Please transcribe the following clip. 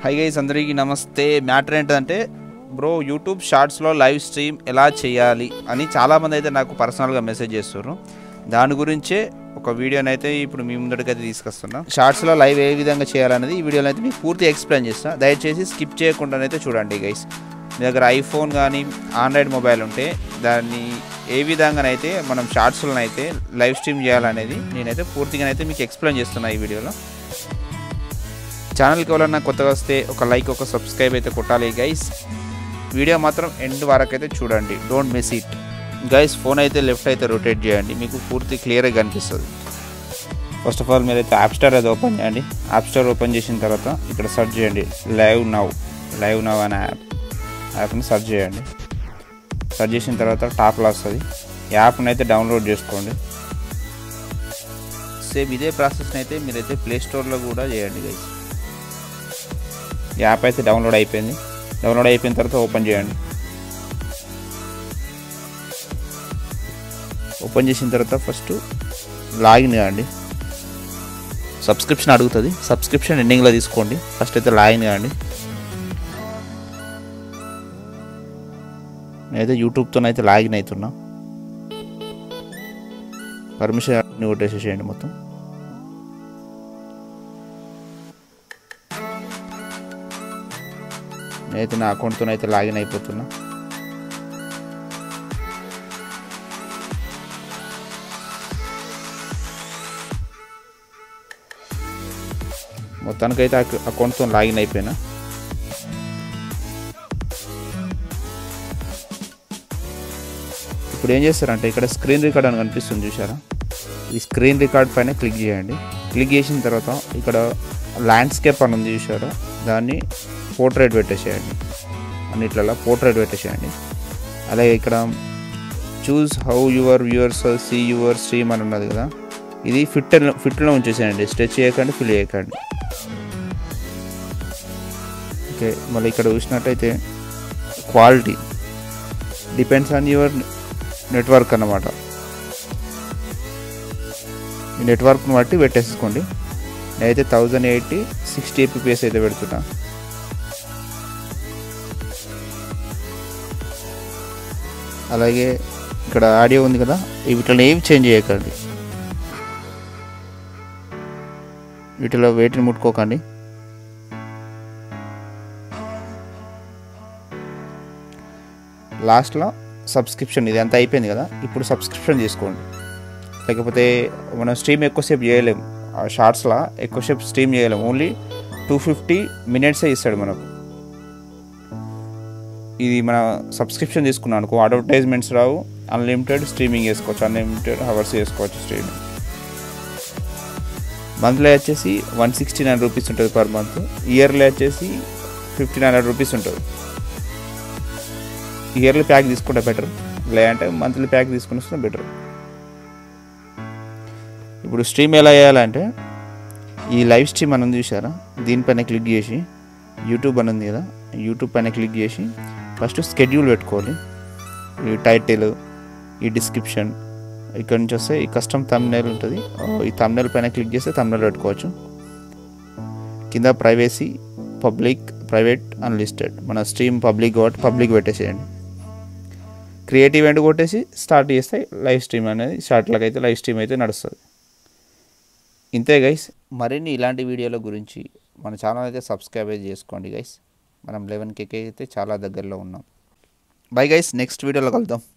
hi guys అందరికీ నమస్తే matter ఏంటంటే బ్రో యూట్యూబ్ షార్ట్స్లో లైవ్ స్ట్రీమ్ ఎలా చేయాలి అని చాలామంది అయితే నాకు పర్సనల్గా మెసేజ్ చేస్తున్నారు దాని గురించే ఒక వీడియోని అయితే ఇప్పుడు మీ ముందడికైతే తీసుకొస్తున్నా షార్ట్స్లో లైవ్ ఏ విధంగా చేయాలనేది ఈ వీడియోలో అయితే మీకు పూర్తి ఎక్స్ప్లెయిన్ చేస్తా దయచేసి స్కిప్ చేయకుండానైతే చూడండి గైస్ మీ దగ్గర ఐఫోన్ కానీ ఆండ్రాయిడ్ మొబైల్ ఉంటే దాన్ని ఏ విధంగానైతే మనం షార్ట్స్లో అయితే లైవ్ స్ట్రీమ్ చేయాలనేది నేనైతే పూర్తిగానైతే మీకు ఎక్స్ప్లెయిన్ చేస్తున్నా ఈ వీడియోలో ఛానల్కి ఎవరన్నా కొత్తగా వస్తే ఒక లైక్ ఒక సబ్స్క్రైబ్ అయితే కొట్టాలి గైస్ వీడియో మాత్రం ఎండ్ వరకు అయితే చూడండి don't miss it guys phone అయితే లెఫ్ట్ అయితే రొటేట్ చేయండి మీకు పూర్తి క్లియర్గా కనిపిస్తుంది ఫస్ట్ ఆఫ్ ఆల్ మీరైతే యాప్ స్టార్ అయితే ఓపెన్ చేయండి యాప్ స్టార్ ఓపెన్ చేసిన తర్వాత ఇక్కడ సెర్చ్ చేయండి లైవ్ నవ్ లైవ్ నవ్ అనే యాప్ యాప్ని సెర్చ్ చేయండి సెర్చ్ చేసిన తర్వాత టాప్లో వస్తుంది యాప్ని అయితే డౌన్లోడ్ చేసుకోండి సేమ్ ఇదే ప్రాసెస్ని అయితే మీరైతే ప్లే స్టోర్లో కూడా చేయండి గైస్ యాప్ అయితే డౌన్లోడ్ అయిపోయింది డౌన్లోడ్ అయిపోయిన తర్వాత ఓపెన్ చేయండి ఓపెన్ చేసిన తర్వాత ఫస్ట్ లాగిన్ కాండి సబ్స్క్రిప్షన్ అడుగుతుంది సబ్స్క్రిప్షన్ ఎండింగ్లో తీసుకోండి ఫస్ట్ అయితే లాగిన్ కాండి నేనైతే యూట్యూబ్తో అయితే లాగిన్ అవుతున్నా పర్మిషన్ అన్ని కొట్టేసేసేయండి మొత్తం నేనైతే నా అకౌంట్తో అయితే లాగిన్ అయిపోతున్నా మొత్తానికైతే అకౌంట్తో లాగిన్ అయిపోయినా ఇప్పుడు ఏం చేస్తారంటే ఇక్కడ స్క్రీన్ రికార్డ్ అని కనిపిస్తుంది చూసారా ఈ స్క్రీన్ రికార్డ్ పైన క్లిక్ చేయండి క్లిక్ చేసిన తర్వాత ఇక్కడ ల్యాండ్స్కేప్ అని ఉంది చూసారా దాన్ని పోర్ట్రేట్ పెట్టేసేయండి అన్నిట్లలో పోర్ట్రేట్ పెట్టేసేయండి అలాగే ఇక్కడ choose how your viewers see your stream అని ఉన్నది కదా ఇది ఫిట్ ఫిట్లో ఉంచేసేయండి స్ట్రెచ్ చేయకండి ఫిల్ చేయకండి ఓకే మళ్ళీ ఇక్కడ చూసినట్టయితే quality depends on your network అన్నమాట ఈ నెట్వర్క్ని బట్టి పెట్టేసుకోండి నేనైతే థౌజండ్ ఎయిటీ సిక్స్టీ ఏపీఎస్ అయితే పెడుతున్నా అలాగే ఇక్కడ ఆడియో ఉంది కదా వీటిలో ఏమి చేంజ్ చేయకండి వీటిలో వేటిని ముట్టుకోకండి లాస్ట్లో సబ్స్క్రిప్షన్ ఇది అంతా అయిపోయింది కదా ఇప్పుడు సబ్స్క్రిప్షన్ తీసుకోండి లేకపోతే మనం స్ట్రీమ్ ఎక్కువసేపు చేయలేం షార్ట్స్లో ఎక్కువసేపు స్ట్రీమ్ చేయలేం ఓన్లీ టూ ఫిఫ్టీ మినిట్సే ఇస్తాడు మనకు ఇది మన సబ్స్క్రిప్షన్ తీసుకున్నాం అనుకో అడ్వర్టైజ్మెంట్స్ రావు అన్లిమిటెడ్ స్ట్రీమింగ్ చేసుకోవచ్చు అన్లిమిటెడ్ హవర్స్ చేసుకోవచ్చు స్ట్రీమింగ్ మంత్లీ వచ్చేసి వన్ సిక్స్టీ నైన్ రూపీస్ ఉంటుంది పర్ మంత్ ఇయర్లీ వచ్చేసి ఫిఫ్టీన్ హండ్రెడ్ రూపీస్ ఉంటుంది ఇయర్లీ ప్యాక్ తీసుకుంటే బెటర్ లేదంటే మంత్లీ ప్యాక్ తీసుకుని వస్తే బెటర్ ఇప్పుడు స్ట్రీమ్ ఎలా చేయాలంటే ఈ లైవ్ స్ట్రీమ్ అని ఉంది చూసారా దీనిపైన క్లిక్ చేసి యూట్యూబ్ అని ఉంది కదా యూట్యూబ్ పైన క్లిక్ చేసి ఫస్ట్ స్కెడ్యూల్ పెట్టుకోవాలి ఈ టైటిల్ ఈ డిస్క్రిప్షన్ ఇక్కడ నుంచి వస్తే ఈ కస్టమ్ తమ్నైల్ ఉంటుంది ఈ తమ్నైల్ పైన క్లిక్ చేస్తే తమ్నైల్ పెట్టుకోవచ్చు కింద ప్రైవేసీ పబ్లిక్ ప్రైవేట్ అన్లిస్టెడ్ మన స్ట్రీమ్ పబ్లిక్ కాబట్టి పబ్లిక్ పెట్టేసేయండి క్రియేటివ్ ఈవెంట్ కొట్టేసి స్టార్ట్ చేస్తే లైవ్ స్ట్రీమ్ అనేది స్టార్ట్లోకి అయితే లైవ్ స్ట్రీమ్ అయితే నడుస్తుంది ఇంతే గైస్ మరిన్ని ఇలాంటి వీడియోల గురించి మన ఛానల్ అయితే సబ్స్క్రైబ్ అయితే చేసుకోండి గైస్ మనం లెవెన్ కేకే అయితే చాలా దగ్గరలో ఉన్నాం బై గైస్ నెక్స్ట్ వీడియోలో కలుద్దాం